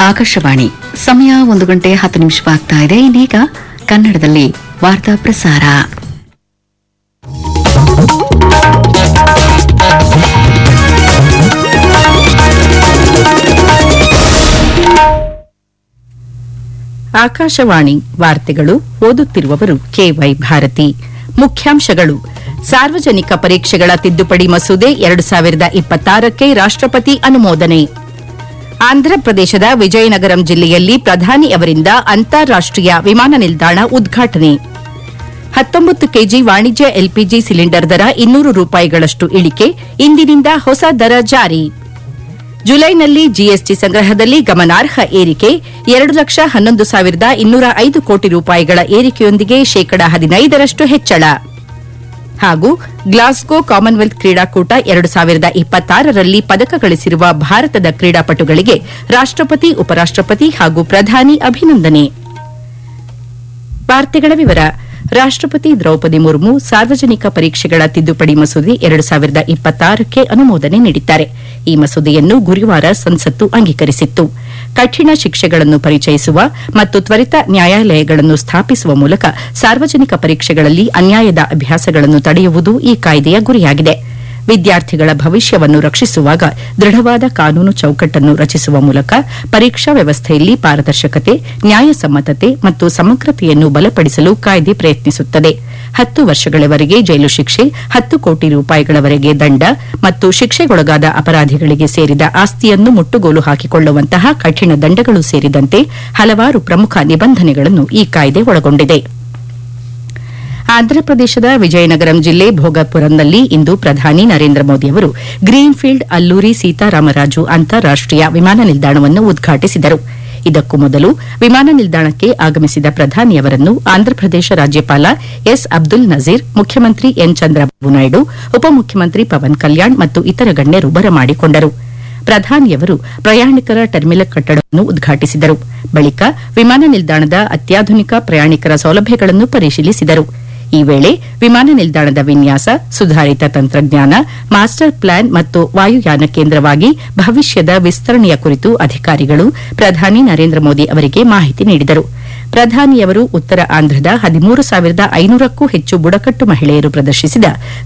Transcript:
ಆಕಾಶವಾಣಿ ಸಮಯ ಒಂದು ಗಂಟೆ ಹತ್ತು ನಿಮಿಷವಾಗ್ತಾ ಇದೆ ಇನ್ನೀಗ ಕನ್ನಡದಲ್ಲಿ ವಾರ್ತಾ ಪ್ರಸಾರ ಆಕಾಶವಾಣಿ ವಾರ್ತೆಗಳು ಓದುತ್ತಿರುವವರು ಕೆವೈ ಭಾರತಿ ಮುಖ್ಯಾಂಶಗಳು ಸಾರ್ವಜನಿಕ ಪರೀಕ್ಷೆಗಳ ತಿದ್ದುಪಡಿ ಮಸೂದೆ ಎರಡು ಸಾವಿರದ ಇಪ್ಪತ್ತಾರಕ್ಕೆ ರಾಷ್ಟಪತಿ ಅನುಮೋದನೆ ಆಂಧ್ರಪ್ರದೇಶದ ವಿಜಯನಗರಂ ಜಿಲ್ಲೆಯಲ್ಲಿ ಪ್ರಧಾನಿ ಅವರಿಂದ ಅಂತಾರಾಷ್ಟೀಯ ವಿಮಾನ ನಿಲ್ದಾಣ ಉದ್ಘಾಟನೆ ಹತ್ತೊಂಬತ್ತು ಕೆಜಿ ವಾಣಿಜ್ಯ ಎಲ್ಪಿಜಿ ಸಿಲಿಂಡರ್ ದರ ಇನ್ನೂರು ರೂಪಾಯಿಗಳಷ್ಟು ಇಳಿಕೆ ಇಂದಿನಿಂದ ಹೊಸ ದರ ಜಾರಿ ಜುಲೈನಲ್ಲಿ ಜಿಎಸ್ಟಿ ಸಂಗ್ರಹದಲ್ಲಿ ಗಮನಾರ್ಹ ಏರಿಕೆ ಎರಡು ಲಕ್ಷ ಹನ್ನೊಂದು ಸಾವಿರದ ಇನ್ನೂರ ಐದು ಕೋಟಿ ರೂಪಾಯಿಗಳ ಏರಿಕೆಯೊಂದಿಗೆ ಶೇಕಡ ಹದಿನೈದರಷ್ಟು ಹೆಚ್ಚಳ ಹಾಗೂ ಗ್ಲಾಸ್ಗೋ ಕಾಮನ್ವೆಲ್ತ್ ಕ್ರೀಡಾಕೂಟ ಎರಡು ಸಾವಿರದ ಇಪ್ಪತ್ತಾರರಲ್ಲಿ ಪದಕ ಗಳಿಸಿರುವ ಭಾರತದ ಕ್ರೀಡಾಪಟುಗಳಿಗೆ ರಾಷ್ಟಪತಿ ಉಪರಾಷ್ಟಪತಿ ಹಾಗೂ ಪ್ರಧಾನಿ ಅಭಿನಂದನೆ ವಾರ್ತೆಗಳ ವಿವರ ರಾಷ್ಟಪತಿ ದ್ರೌಪದಿ ಮುರ್ಮು ಸಾರ್ವಜನಿಕ ಪರೀಕ್ಷೆಗಳ ತಿದ್ದುಪಡಿ ಮಸೂದೆ ಎರಡು ಸಾವಿರದ ಇಪ್ಪತ್ತಾರಕ್ಕೆ ಅನುಮೋದನೆ ನೀಡಿದ್ದಾರೆ ಈ ಮಸೂದೆಯನ್ನು ಗುರುವಾರ ಸಂಸತ್ತು ಅಂಗೀಕರಿಸಿತ್ತು ಕಠಿಣ ಶಿಕ್ಷೆಗಳನ್ನು ಪರಿಚಯಿಸುವ ಮತ್ತು ತ್ವರಿತ ನ್ಯಾಯಾಲಯಗಳನ್ನು ಸ್ಥಾಪಿಸುವ ಮೂಲಕ ಸಾರ್ವಜನಿಕ ಪರೀಕ್ಷೆಗಳಲ್ಲಿ ಅನ್ಯಾಯದ ಅಭ್ಯಾಸಗಳನ್ನು ತಡೆಯುವುದು ಈ ಕಾಯ್ದೆಯ ಗುರಿಯಾಗಿದೆ ವಿದ್ಯಾರ್ಥಿಗಳ ಭವಿಷ್ಯವನ್ನು ರಕ್ಷಿಸುವಾಗ ದೃಢವಾದ ಕಾನೂನು ಚೌಕಟ್ಟನ್ನು ರಚಿಸುವ ಮೂಲಕ ಪರೀಕ್ಷಾ ವ್ಯವಸ್ಥೆಯಲ್ಲಿ ಪಾರದರ್ಶಕತೆ ನ್ಯಾಯಸಮ್ಮತತೆ ಮತ್ತು ಸಮಗ್ರತೆಯನ್ನು ಬಲಪಡಿಸಲು ಕಾಯ್ದೆ ಪ್ರಯತ್ನಿಸುತ್ತದೆ ಹತ್ತು ವರ್ಷಗಳವರೆಗೆ ಜೈಲು ಶಿಕ್ಷೆ ಹತ್ತು ಕೋಟಿ ರೂಪಾಯಿಗಳವರೆಗೆ ದಂಡ ಮತ್ತು ಶಿಕ್ಷೆಗೊಳಗಾದ ಅಪರಾಧಿಗಳಿಗೆ ಸೇರಿದ ಆಸ್ತಿಯನ್ನು ಮುಟ್ಟುಗೋಲು ಹಾಕಿಕೊಳ್ಳುವಂತಹ ಕಠಿಣ ದಂಡಗಳು ಸೇರಿದಂತೆ ಹಲವಾರು ಪ್ರಮುಖ ನಿಬಂಧನೆಗಳನ್ನು ಈ ಕಾಯ್ದೆ ಒಳಗೊಂಡಿದೆ ಆಂಧ್ರಪ್ರದೇಶದ ವಿಜಯನಗರಂ ಜಿಲ್ಲೆ ಭೋಗಪುರಂನಲ್ಲಿ ಇಂದು ಪ್ರಧಾನಿ ನರೇಂದ್ರ ಮೋದಿ ಅವರು ಗ್ರೀನ್ಫೀಲ್ಡ್ ಅಲ್ಲೂರಿ ಸೀತಾರಾಮರಾಜು ಅಂತಾರಾಷ್ಟೀಯ ವಿಮಾನ ನಿಲ್ದಾಣವನ್ನು ಉದ್ಘಾಟಿಸಿದರು ಇದಕ್ಕೂ ಮೊದಲು ವಿಮಾನ ನಿಲ್ದಾಣಕ್ಕೆ ಆಗಮಿಸಿದ ಪ್ರಧಾನಿಯವರನ್ನು ಆಂಧ್ರಪ್ರದೇಶ ರಾಜ್ಯಪಾಲ ಎಸ್ ಅಬ್ದುಲ್ ನಜೀರ್ ಮುಖ್ಯಮಂತ್ರಿ ಎನ್ ಚಂದ್ರಬಾಬು ನಾಯ್ಡು ಉಪಮುಖ್ಯಮಂತ್ರಿ ಪವನ್ ಕಲ್ಯಾಣ್ ಮತ್ತು ಇತರ ಗಣ್ಯರು ಬರಮಾಡಿಕೊಂಡರು ಪ್ರಧಾನಿಯವರು ಪ್ರಯಾಣಿಕರ ಟರ್ಮಿನಲ್ ಕಟ್ಟಡವನ್ನು ಉದ್ಘಾಟಿಸಿದರು ಬಳಿಕ ವಿಮಾನ ನಿಲ್ದಾಣದ ಅತ್ಯಾಧುನಿಕ ಪ್ರಯಾಣಿಕರ ಸೌಲಭ್ಯಗಳನ್ನು ಪರಿಶೀಲಿಸಿದರು ಈ ವೇಳೆ ವಿಮಾನ ನಿಲ್ದಾಣದ ವಿನ್ಯಾಸ ಸುಧಾರಿತ ತಂತ್ರಜ್ಞಾನ ಮಾಸ್ಟರ್ ಪ್ಲಾನ್ ಮತ್ತು ವಾಯುಯಾನ ಕೇಂದ್ರವಾಗಿ ಭವಿಷ್ಯದ ವಿಸ್ತರಣೆಯ ಕುರಿತು ಅಧಿಕಾರಿಗಳು ಪ್ರಧಾನಿ ನರೇಂದ್ರ ಮೋದಿ ಅವರಿಗೆ ಮಾಹಿತಿ ನೀಡಿದರು ಪ್ರಧಾನಿಯವರು ಉತ್ತರ ಆಂಧ್ರದ ಹದಿಮೂರು ಸಾವಿರದ ಐನೂರಕ್ಕೂ ಹೆಚ್ಚು ಬುಡಕಟ್ಟು ಮಹಿಳೆಯರು ಪ್ರದರ್ಶಿಸಿದ